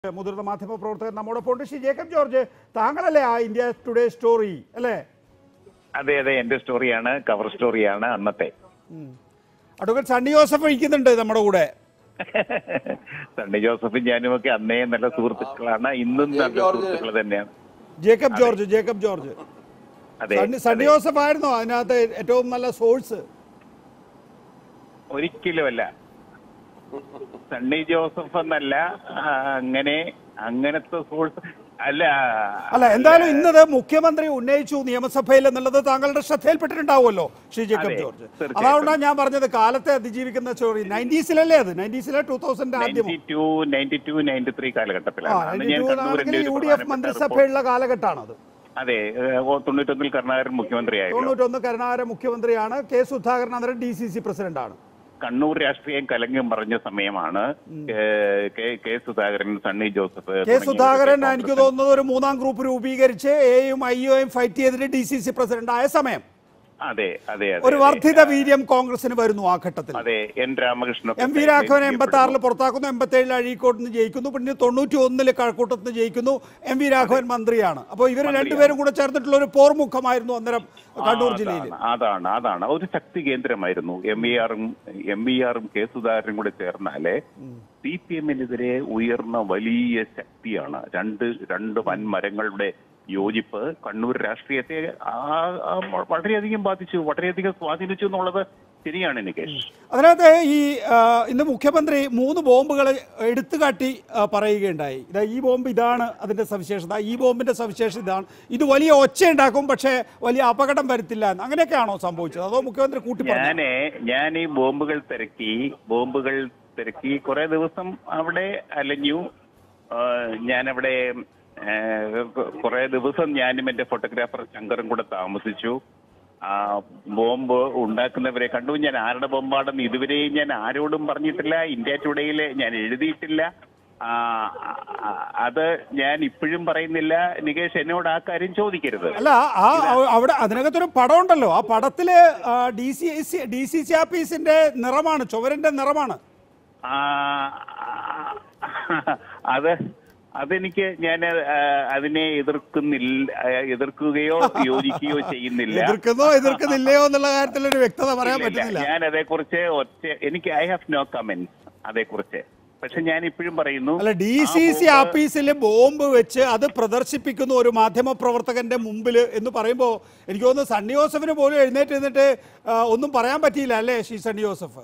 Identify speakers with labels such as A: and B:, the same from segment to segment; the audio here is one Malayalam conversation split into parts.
A: മുതിർന്ന മാധ്യമ പ്രവർത്തകൻ നമ്മോടൊപ്പം ഉണ്ട് ശ്രീ ജേക്കബ് ജോർജ് താങ്കളല്ലേ ആ ഇന്ത്യ ടുഡേ സ്റ്റോറി അല്ലേ
B: അതെ അതെ എന്റെ സ്റ്റോറിയാണ് കവർ സ്റ്റോറിയാണ് അന്നത്തെ
A: അഡ്വക്കേറ്റ് സണ്ണി ജോസഫ് ഇരിക്കുന്നുണ്ട് നമ്മുടെ കൂടെ
B: സണ്ണി ജോസഫും ഞാനും ഒക്കെ അന്നേ നല്ല സുഹൃത്തുക്കളാണ് ഇന്നും നല്ല
C: ജോർജ്.
B: സുഹൃത്തുക്കൾ തന്നെയാണ്
A: ജേക്കബ് ജോർജ് ജേക്കബ് ജോർജ്
B: അതെ
A: സണ്ണി സണ്ണി ജോസഫ് ആയിരുന്നോ അതിനകത്ത് ഏറ്റവും നല്ല സോഴ്സ്
B: ഒരിക്കലുമല്ല സണ്ണി ജോസഫ് എന്നല്ല ആ, അങ്ങനെ അങ്ങനത്തെ സോഴ്സ് അല്ല
A: അല്ല എന്തായാലും ഇന്നത് മുഖ്യമന്ത്രി ഉന്നയിച്ചു നിയമസഭയിൽ എന്നുള്ളത് താങ്കളുടെ ശ്രദ്ധയിൽപ്പെട്ടിട്ടുണ്ടാവുമല്ലോ ശ്രീ ജേക്കബ്
B: അതെ,
A: ജോർജ്
B: തീർച്ചയായിട്ടും.
A: അതുകൊണ്ടാണ് ഞാൻ പറഞ്ഞത് കാലത്തെ അതിജീവിക്കുന്ന സ്റ്റോറി നയൻറ്റീസിലല്ലേ അത് നയൻറ്റീസിലെ ടൂ തൗസൻഡ് ആദ്യമോ
B: ninety two ninety two ninety three
A: ആ
B: കാലഘട്ടത്തിലാണ് അന്ന്
A: നയൻറ്റി
B: ഞാൻ
A: ടൂ
B: കണ്ണൂരിന്റെ ഒരു
A: യു ഡി എഫ്
B: പ്രധാനപ്പെട്ട report-
A: മന്ത്രിസഭയുള്ള കാലഘട്ടമാണത്
B: അതെ ഏഹ്, ഓ, തൊണ്ണൂറ്റൊന്നിൽ കരുണാകരൻ മുഖ്യമന്ത്രിയായിരുന്നു
A: തൊണ്ണൂറ്റൊന്ന് കരുണാകരൻ മുഖ്യമന്ത്രിയാണ് കെ സുധാകരൻ അന്നേരം ഡി സി സി പ്രസിഡന്റാണ്
B: കണ്ണൂർ രാഷ്ട്രീയം കലങ്ങും പറഞ്ഞ സമയമാണ് ഏഹ്, K K Sudhakaran Sunny Joseph
A: K
B: തുടങ്ങിയവരൊക്കെ
A: സുധാകരൻ എനിക്ക്
B: കോൺഗ്രസ്
A: തോന്നുന്നത് ഒരു മൂന്നാം ഗ്രൂപ്പ് രൂപീകരിച്ച് എയും ഐയും ഫൈറ്റ് ചെയ്തിട്ട് ഡി സി സി പ്രസിഡന്റ് ആയ സമയം
B: അതെ അതെ അതെ
A: ഒരു
B: അതെ.
A: വർദ്ധിത വീര്യം കോൺഗ്രസിന് വരുന്നു ആ ഘട്ടത്തിൽ
B: അതെ N Ramakrishnan
A: M V Raghavan എൺപത്തി ആറിൽ പുറത്താക്കുന്നു എൺപത്തി ഏഴിൽ അഴീക്കോട്ട് നിന്ന് ജയിക്കുന്നു പിന്നെ തൊണ്ണൂറ്റി ഒന്നില് കഴക്കൂട്ടത്ത് നിന്ന് ജയിക്കുന്നു എം വി രാഘവൻ മന്ത്രിയാണ് അപ്പോൾ ഇവർ രണ്ടുപേരും കൂടെ ചേർന്നിട്ടുള്ള ഒരു പോർമുഖമായിരുന്നു അന്നേരം കണ്ണൂർ ജില്ലയിൽ
B: അതാണ് അതാണ് ഒരു ശക്തി കേന്ദ്രമായിരുന്നു എം ഇ ആറും എം ഇ ആറും കെ സുധാകരനും കൂടെ ചേർന്നാല് സി പി എമ്മിനെതിരെ ഉയർന്ന വലിയ ശക്തിയാണ് രണ്ട് രണ്ട് വൻമരങ്ങളുടെ യോജിപ്പ് കണ്ണൂർ രാഷ്ട്രീയത്തെ ആ- ആ വളരെയധികം ബാധിച്ചു വളരെയധികം സ്വാധീനിച്ചു എന്നുള്ളത് ശരിയാണ് നികേഷ്
A: അതിനകത്ത് ഈ ആ, ഇന്ന് മുഖ്യമന്ത്രി മൂന്ന് ബോംബുകൾ എടുത്തു കാട്ടി ആ, പറയുകയുണ്ടായി ഇതാ ഈ ബോംബ് ഇതാണ് അതിന്റെ സവിശേഷത ഈ ബോംബിന്റെ സവിശേഷത ഇതാണ് ഇത് വലിയ ഒച്ച ഉണ്ടാക്കും പക്ഷേ വലിയ അപകടം വരുത്തില്ല എന്ന് അങ്ങനെയൊക്കെയാണോ സംഭവിച്ചത് അതോ മുഖ്യമന്ത്രി കൂട്ടി പറഞ്ഞു
B: ഞാന് ഞാൻ ഈ ബോംബുകൾ തിരക്കി ബോംബുകൾ തിരക്കി കുറെ ദിവസം അവിടെ അലഞ്ഞു ആ, ഞാനവിടെ ആ, കുറെ ദിവസം ഞാനും എന്റെ ഫോട്ടോഗ്രാഫർ ശങ്കറും കൂടെ താമസിച്ചു ആ ബോംബ് ഉണ്ടാക്കുന്നവരെ കണ്ടു ഞാൻ ആരുടെ ബോംബാണെന്ന് ഇതുവരെയും ഞാൻ ആരോടും പറഞ്ഞിട്ടില്ല ഇന്ത്യ ടുഡേയിൽ ഞാൻ എഴുതിയിട്ടില്ല ആ, ആ, അത് ഞാൻ ഇപ്പോഴും പറയുന്നില്ല നികേഷ് എന്നോട് ആ കാര്യം ചോദിക്കരുത്
A: അല്ല ആ ആ- അവിടെ അതിനകത്തൊരു പടം ഉണ്ടല്ലോ ആ പടത്തില് D C D C C ആഫീസിന്റെ നിറമാണ് ചുവരിന്റെ നിറമാണ്
B: ആ, അത് അതെനിക്ക് ഞാൻ അതിനെ എതിർക്കുന്നില്ല ആ, എതിർക്കുകയോ യോജിക്കുകയോ ചെയ്യുന്നില്ല
A: എതിർക്കുന്നോ എതിർക്കുന്നില്ലയോ എന്നുള്ള കാര്യത്തിൽ ഒരു വ്യക്തത പറയാൻ
B: ഇല്ലില്ല.
A: പറ്റുന്നില്ല
B: ഞാൻ അതേക്കുറിച്ച് ഒറ്റ എനിക്ക് ഐ ഹാവ് നോ കമന്റ് അതേക്കുറിച്ച് പക്ഷെ ഞാൻ ഇപ്പോഴും പറയുന്നു
A: അല്ല ഡി സി സി ആഫീസിൽ ബോംബ് വെച്ച് അത് പ്രദർശിപ്പിക്കുന്ന ഒരു മാധ്യമ പ്രവർത്തകന്റെ മുമ്പിൽ എന്ന് പറയുമ്പോൾ എനിക്ക് തോന്നുന്നു സണ്ണി ജോസഫിന് പോലും എഴുന്നേറ്റ് നിന്നിട്ട് ആ, ഒന്നും പറയാൻ പറ്റിയില്ല അല്ലേ ശ്രീ സണ്ണി ജോസഫ്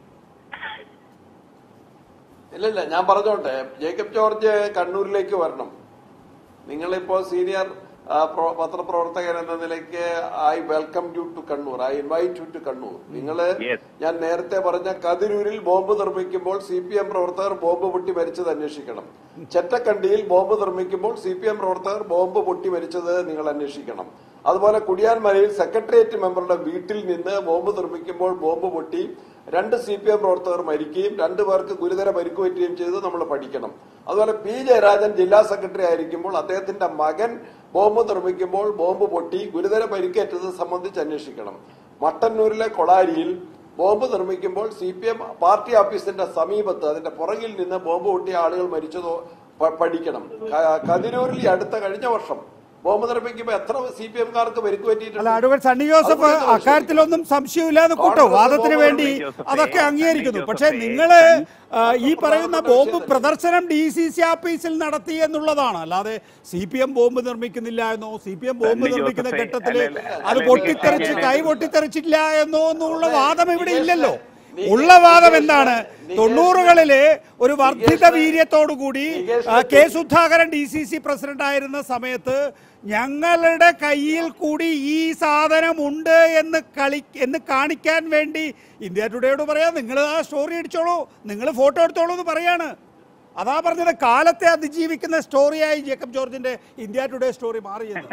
C: ഇല്ല ഇല്ല ഞാൻ പറഞ്ഞോട്ടെ ജേക്കബ് ജോർജ് കണ്ണൂരിലേക്ക് വരണം നിങ്ങളിപ്പോ സീനിയർ ആ, പ്രോ- പത്രപ്രവർത്തകൻ എന്ന നിലയ്ക്ക് I welcome you to Kannur I invite you to Kannur നിങ്ങള്
B: Yes.
C: ഞാൻ നേരത്തെ പറഞ്ഞ കതിരൂരിൽ ബോംബ് നിർമ്മിക്കുമ്പോൾ സി പി എം പ്രവർത്തകർ ബോംബ് പൊട്ടി മരിച്ചത് അന്വേഷിക്കണം ചെറ്റക്കണ്ടിയിൽ ബോംബ് നിർമ്മിക്കുമ്പോൾ സി പി എം പ്രവർത്തകർ ബോംബ് പൊട്ടി മരിച്ചത് നിങ്ങൾ അന്വേഷിക്കണം അതുപോലെ കുടിയാൻമലയിൽ സെക്രട്ടേറിയറ്റ് മെമ്പറുടെ വീട്ടിൽ നിന്ന് ബോംബ് നിർമ്മിക്കുമ്പോൾ ബോംബ് പൊട്ടി രണ്ട് സി പി എം പ്രവർത്തകർ മരിക്കുകയും രണ്ടു പേർക്ക് ഗുരുതര പരിക്കുപറ്റുകയും ചെയ്ത് നമ്മൾ പഠിക്കണം അതുപോലെ പി ജയരാജൻ ജില്ലാ സെക്രട്ടറി ആയിരിക്കുമ്പോൾ അദ്ദേഹത്തിന്റെ മകൻ ബോംബ് നിർമ്മിക്കുമ്പോൾ ബോംബ് പൊട്ടി ഗുരുതര പരിക്കേറ്റത് സംബന്ധിച്ച് അന്വേഷിക്കണം മട്ടന്നൂരിലെ കൊളാരിയിൽ ബോംബ് നിർമ്മിക്കുമ്പോൾ സി പി എം പാർട്ടി ഓഫീസിന്റെ സമീപത്ത് അതിന്റെ പുറകിൽ നിന്ന് ബോംബ് പൊട്ടിയ ആളുകൾ മരിച്ചതോ പ- പഠിക്കണം ക- കതിരൂരിൽ ഈ അടുത്ത കഴിഞ്ഞ വർഷം ബോംബ് നിർമ്മിക്കുമ്പോൾ എത്ര സി പി എംകാർക്ക് പരിക്ക്
A: അല്ല
C: പറ്റിയിട്ടുണ്ട്
A: അഡ്വക്കേറ്റ് സണ്ണി ജോസഫ്
C: അതുകൊണ്ട് ഇത്
A: അക്കാര്യത്തിലൊന്നും സംശയമില്ലാതെ കൂട്ടോ
C: കോൺഗ്രസ്
A: വാദത്തിന്
C: ബോംബ്
A: വേണ്ടി
B: ജോസഫേ,
A: അതൊക്കെ അംഗീകരിക്കുന്നു
B: സണ്ണി
A: പക്ഷേ
B: ജോസഫേ,
A: നിങ്ങള് ആ, ഈ
C: സണ്ണി
A: പറയുന്ന
C: ജോസഫ്
A: ബോംബ്
C: വിഷയം
A: പ്രദർശനം ഡി സി സി ആഫീസിൽ നടത്തി എന്നുള്ളതാണ് അല്ലാതെ സി പി എം ബോംബ് നിർമ്മിക്കുന്നില്ല എന്നോ C P M bomb
B: Sunny
A: നിർമ്മിക്കുന്ന
B: ജോസഫേ,
A: ഘട്ടത്തില്
B: അല്ല, അല്ല,
A: അത്
B: അല്ല,
A: പൊട്ടിത്തെറിച്ച്
B: ഞാൻ-
A: കൈ പൊട്ടിത്തെറിച്ചില്ല എന്നോ എന്നുള്ള വാദം ഇവിടെ
C: നികേഷ്,
A: ഇല്ലല്ലോ
C: നികേഷ്,
A: ഉള്ള വാദം
C: നികേഷ്,
A: എന്താണ്
C: നികേഷ്,
A: തൊണ്ണൂറുകളില് ഒരു വർദ്ധിത
C: നികേഷ്,
A: വീര്യത്തോടു കൂടി
C: നികേഷ്,
A: ആ, K Sudhakaran D C C president ആയിരുന്ന സമയത്ത് ഞങ്ങളുടെ കയ്യിൽ കൂടി ഈ സാധനം ഉണ്ട് എന്ന് കളി എന്ന് കാണിക്കാൻ വേണ്ടി ഇന്ത്യ ടുഡേയോട് പറയാം നിങ്ങൾ ആ സ്റ്റോറി അടിച്ചോളൂ നിങ്ങൾ ഫോട്ടോ എടുത്തോളൂ എന്ന് പറയാണ് അതാ പറഞ്ഞത് കാലത്തെ അതിജീവിക്കുന്ന സ്റ്റോറിയായി ജേക്കബ് ജോർജിന്റെ ഇന്ത്യ ടുഡേ സ്റ്റോറി മാറിയെന്ന്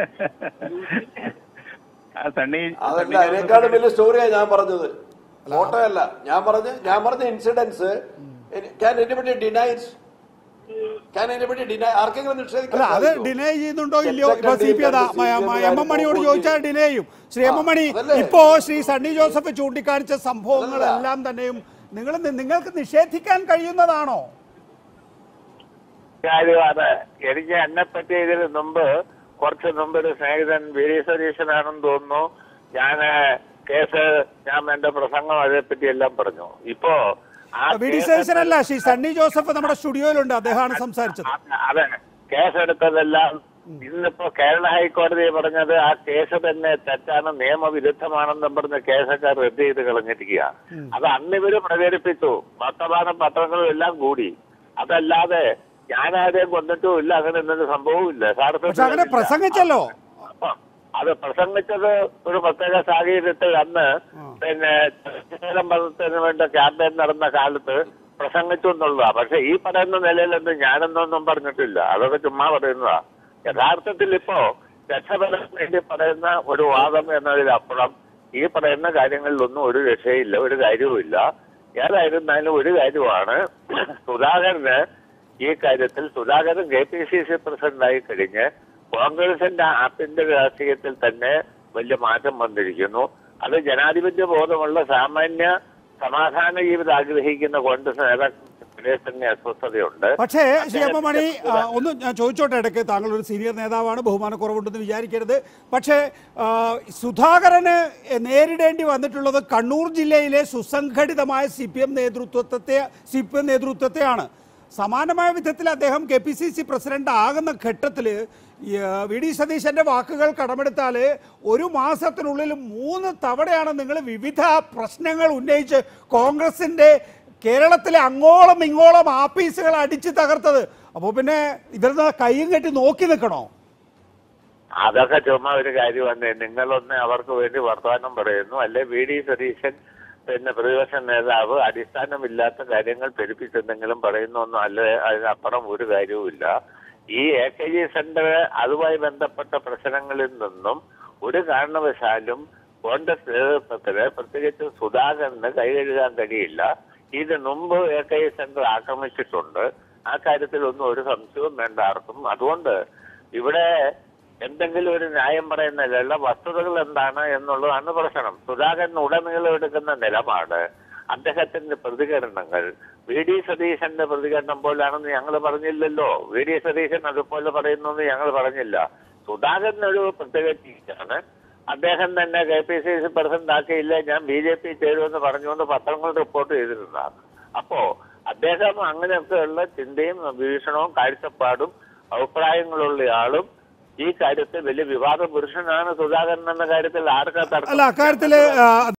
B: ആ, സണ്ണി
C: അതല്ല
B: സണ്ണി
C: അതിനേക്കാളും വലിയ സ്റ്റോറിയാണ് ഞാൻ പറഞ്ഞത് ഫോട്ടോ അല്ല ഞാൻ പറഞ്ഞ ഞാൻ പറഞ്ഞ incidence can anybody denies can anybody deny ആർക്കെങ്കിലും നിഷേധിക്കാൻ
A: അല്ല അത്
C: സാധിക്കുമോ?
A: ഡിനേ ചെയ്യുന്നുണ്ടോ ഇല്ലയോ ഇപ്പൊ സി പി
C: രണ്ട്
A: എം എം മണിയോട്
C: CPM
A: ചോദിച്ചാൽ ഡിനേ ചെയ്യും ശ്രീ എം എം മണി
C: അതല്ലേ?
A: ഇപ്പോ ശ്രീ സണ്ണി ജോസഫ് ചൂണ്ടിക്കാണിച്ച സംഭവങ്ങളെല്ലാം തന്നെയും നിങ്ങൾ നിങ്ങൾക്ക് നിഷേധിക്കാൻ കഴിയുന്നതാണോ
D: കാര്യമാണ് എനിക്ക് എന്നെ പറ്റി ഇതിന് മുമ്പ് കുറച്ച് മുമ്പ് ഒരു സ്നേഹിതൻ വി ഡി സതീശനാണെന്ന് തോന്നുന്നു ഞാൻ കേസ് ഞാൻ എന്റെ പ്രസംഗം അതേപ്പറ്റി എല്ലാം പറഞ്ഞു ഇപ്പോ ആ
A: വി ഡി
D: കേസ്
A: സതീശനല്ല ശ്രീ സണ്ണി ജോസഫ് നമ്മുടെ സ്റ്റുഡിയോയിലുണ്ട് അദ്ദേഹമാണ് സംസാരിച്ചത്
D: അ- അതെ കേസെടുത്തതെല്ലാം ഇന്നിപ്പോ കേരള ഹൈക്കോടതി പറഞ്ഞത് ആ കേസ് തന്നെ തെറ്റാണ് നിയമവിരുദ്ധമാണെന്നും പറഞ്ഞ് കേസൊക്കെ റദ്ദ് ചെയ്ത് കളഞ്ഞിരിക്കുക അത് അന്ന് ഇവര് പ്രചരിപ്പിച്ചു വർത്തമാന പത്രങ്ങളും എല്ലാം കൂടി അതല്ലാതെ ഞാനാരെയും കൊന്നിട്ടും ഇല്ല അങ്ങനെ എന്തൊരു സംഭവവും ഇല്ല
A: പക്ഷെ അങ്ങനെ പ്രസംഗിച്ചല്ലോ
D: അപ്പൊ അത് പ്രസംഗിച്ചത് ഒരു പ്രത്യേക സാഹചര്യത്തിൽ അന്ന് പിന്നെ ചന്ദ്രശേഖരം പദത്തിന് വേണ്ട ക്യാമ്പയിൻ നടന്ന കാലത്ത് പ്രസംഗിച്ചു എന്നുള്ളതാ പക്ഷെ ഈ പറയുന്ന നിലയിലൊന്നും ഞാനെന്നൊന്നും പറഞ്ഞിട്ടില്ല അതൊക്കെ ചുമ്മാ പറയുന്നതാ യഥാർത്ഥത്തിൽ ഇപ്പോ രക്ഷപ്പെടാൻ വേണ്ടി പറയുന്ന ഒരു വാദം എന്നതിലപ്പുറം ഈ പറയുന്ന കാര്യങ്ങളിലൊന്നും ഒരു രക്ഷയില്ല ഒരു കാര്യവുമില്ല ഏതായിരുന്നാലും ഒരു കാര്യമാണ് സുധാകരന് ഈ കാര്യത്തിൽ സുധാകരൻ കെ പി സി സി പ്രസിഡന്റായി കഴിഞ്ഞ് കോൺഗ്രസിന്റെ ആഭ്യന്തര രാഷ്ട്രീയത്തിൽ തന്നെ വലിയ മാറ്റം വന്നിരിക്കുന്നു അത് ജനാധിപത്യ ബോധമുള്ള സാമാന്യ സമാധാന ജീവിതം ആഗ്രഹിക്കുന്ന കോൺഗ്രസ് നേതാക്കളെ തന്നെ അസ്വസ്ഥതയുണ്ട്
A: പക്ഷേ ശ്രീ എം എം മണി ആ, ഒന്ന് ഞാൻ ചോദിച്ചോട്ടെ ഇടയ്ക്ക് താങ്കൾ ഒരു സീനിയർ നേതാവാണ് ബഹുമാനക്കുറവുണ്ടെന്ന് വിചാരിക്കരുത് പക്ഷേ ആ, സുധാകരന് നേരിടേണ്ടി വന്നിട്ടുള്ളത് കണ്ണൂർ ജില്ലയിലെ സുസംഘടിതമായ സി പി എം നേതൃത്വത്തെ സി പി എം നേതൃത്വത്തെയാണ് സമാനമായ വിധത്തിൽ അദ്ദേഹം K P C C president ആകുന്ന ഘട്ടത്തിൽ വി ഡി സതീശന്റെ വാക്കുകൾ കടമെടുത്താൽ ഒരു മാസത്തിനുള്ളിൽ മൂന്ന് തവണയാണ് നിങ്ങൾ വിവിധ പ്രശ്നങ്ങൾ ഉന്നയിച്ച് കോൺഗ്രസിന്റെ കേരളത്തിലെ അങ്ങോളം ഇങ്ങോളം ആപ്പീസുകൾ അടിച്ചു തകർത്തത് അപ്പോൾ പിന്നെ ഇവരുടെ കൈയും കെട്ടി നോക്കി നിൽക്കണോ
D: അതൊക്കെ ചുമ്മാ ഒരു കാര്യമാണ് നിങ്ങളൊന്ന് അവർക്ക് വേണ്ടി വർത്തമാനം പറയുന്നു അല്ലെ വി ഡി സതീശൻ പിന്നെ പ്രതിപക്ഷ നേതാവ് അടിസ്ഥാനമില്ലാത്ത കാര്യങ്ങൾ പെരുപ്പിച്ചെന്തെങ്കിലും പറയുന്നൊന്നും അല്ല അതിനപ്പുറം ഒരു കാര്യവുമില്ല ഈ എ കെ ജി സെന്റർ അതുമായി ബന്ധപ്പെട്ട പ്രശ്നങ്ങളിൽ നിന്നും ഒരു കാരണവശാലും കോൺഗ്രസ് നേതൃത്വത്തിന് പ്രത്യേകിച്ച് സുധാകരന് കൈകഴുകാൻ കഴിയില്ല ഇത് മുമ്പ് എ കെ ജി സെന്റർ ആക്രമിച്ചിട്ടുണ്ട് ആ കാര്യത്തിലൊന്നും ഒരു സംശയവും വേണ്ട ആർക്കും അതുകൊണ്ട് ഇവിടെ എന്തെങ്കിലും ഒരു ന്യായം പറയുന്നതിലല്ല വസ്തുതകൾ എന്താണ് എന്നുള്ളതാണ് പ്രശ്നം സുധാകരൻ ഉടനീളം എടുക്കുന്ന നിലപാട് അദ്ദേഹത്തിന്റെ പ്രതികരണങ്ങൾ വി ഡി സതീശന്റെ പ്രതികരണം പോലാണെന്ന് ഞങ്ങൾ പറഞ്ഞില്ലല്ലോ വി ഡി സതീശൻ അതുപോലെ പറയുന്നു എന്ന് ഞങ്ങൾ പറഞ്ഞില്ല സുധാകരൻ ഒരു പ്രത്യേക ടീച്ചാണ് അദ്ദേഹം തന്നെ K P C C president ആക്കിയില്ല ഞാൻ ബി ജെ പി ചേരുമെന്ന് പറഞ്ഞുകൊണ്ട് പത്രങ്ങൾ റിപ്പോർട്ട് ചെയ്തിരുന്നതാണ് അപ്പോ അദ്ദേഹം അങ്ങനെയൊക്കെയുള്ള ചിന്തയും വീക്ഷണവും കാഴ്ചപ്പാടും അഭിപ്രായങ്ങളുള്ള ആളും ഈ കാര്യത്തിൽ വലിയ വിവാദ പുരുഷനാണ് സുധാകരൻ എന്ന കാര്യത്തിൽ ആർക്കാ തർക്കം
A: അല്ല അക്കാര്യത്തിൽ